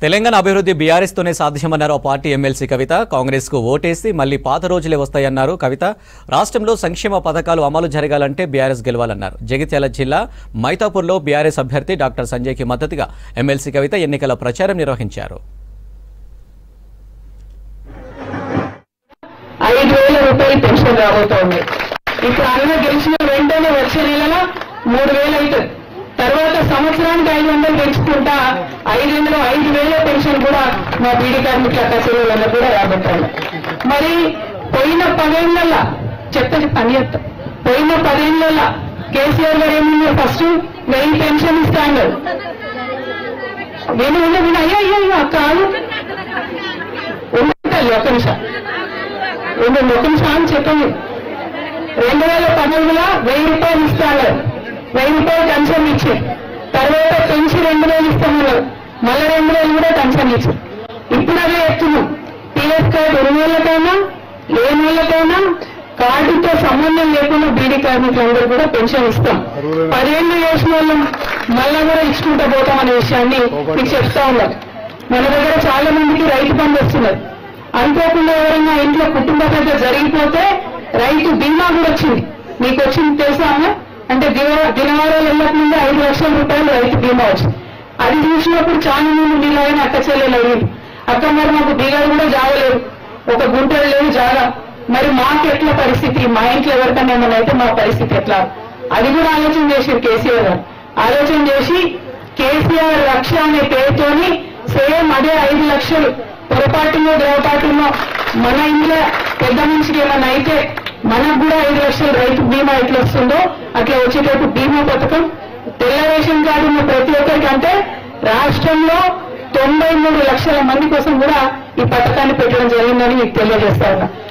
తెలంగాణ అభివృద్ధి బీఆర్ఎస్ తోనే సాధ్యమన్నారు ఆ పార్టీ ఎమ్మెల్సీ కవిత కాంగ్రెస్ కు ఓటేసి మళ్లీ పాత రోజులే వస్తాయన్నారు కవిత రాష్ట్రంలో సంక్షేమ పథకాలు అమలు జరగాలంటే బీఆర్ఎస్ గెలవాలన్నారు జగిత్యాల జిల్లా మైతాపూర్లో బీఆర్ఎస్ అభ్యర్థి డాక్టర్ సంజయ్కి మద్దతుగా ఎమ్మెల్సీ కవిత ఎన్నికల ప్రచారం నిర్వహించారు ఐదు వేల రూపాయలు పెన్షన్ రాబోతోంది ఇప్పుడు అన్న గెలిచిన వెంటనే వచ్చే నెలలో మూడు వేలు అవుతుంది తర్వాత సంవత్సరానికి ఐదు వందలు పెంచుకుంటా ఐదు వందలు ఐదు వేల పెన్షన్ కూడా మా బీడీ కార్మికుల కచేరీలలో కూడా రాబోతోంది మరి పోయిన పదేళ్లలో చెప్తా పని చెప్తా పోయిన పదేళ్లలో కేసీఆర్ గారు ఏమన్నారు ఫస్ట్ వెయ్యి పెన్షన్ ఇస్తాను విను విను విను అయ్యో అయ్యో అయ్యో కాదు ఉంటుంది ఒక్క నిమిషం రెండు ఒక నిమిషం అని చెప్పండి రెండు వేల పదమూడులో వెయ్యి రూపాయలు ఇస్తాను వెయ్యి రూపాయలు కన్సర్న్ ఇచ్చి తర్వాత పెంచి రెండు వేలు ఇస్తామన్నారు మళ్ళీ రెండు వేలు కూడా కన్సర్న్ ఇచ్చి ఇప్పుడు అదే చెప్తున్నాం పిఎఫ్ కార్డు ఉన్న వాళ్ళకైనా లేని వాళ్ళకైనా కార్డుతో సంబంధం లేకుండా బీడీ కార్మికులందరూ కూడా పెన్షన్ ఇస్తాం పదేళ్ళు చేసిన వాళ్ళం మళ్ళా కూడా ఇచ్చుకుంటూ పోతాం అనే విషయాన్ని మీకు చెప్తా ఉన్నాం మన దగ్గర చాలా మందికి రైతు బంధు వస్తున్నది అనుకోకుండా ఎవరైనా ఇంట్లో కుటుంబ పెద్ద జరిగిపోతే రైతు బీమా కూడా వచ్చింది మీకు వచ్చింది తెలుసా అమ్మ? అంటే దిన- దినవారాలు వెళ్ళకముందే ఐదు లక్షల రూపాయలు రైతు బీమా వచ్చింది అది చూసినప్పుడు చాలా మంది నీళ్ళైన అక్క చెల్లెలు అయ్యింది అక్క మరి మాకు బీగాలు కూడా జాగలేదు ఒక గుంటలు లేవు జాగా మరి మాకు ఎట్లా పరిస్థితి మా ఇంట్లో ఎవరికైనా ఏమైనా అయితే మా పరిస్థితి ఎట్లా అది కూడా ఆలోచన చేశారు కేసీఆర్ గారు ఆలోచన చేసి కేసీఆర్ లక్ష అనే పేరుతోని సేమ్ అదే ఐదు లక్షలు పొరపాటునో ద్రవపాటునో మన ఇంట్లో పెద్ద మనిషికి ఏమైనా అయితే మనకు కూడా ఐదు లక్షలు రైతు బీమా ఎట్లా వస్తుందో అట్లా వచ్చేటప్పుడు బీమా పథకం తెల్ల రేషన్ కార్డు ఉన్న ప్రతి ఒక్కరికి అంటే రాష్ట్రంలో తొంభై మూడు లక్షల మంది కోసం కూడా ఈ పథకాన్ని పెట్టడం జరిగిందని మీకు తెలియజేస్తా ఉన్నా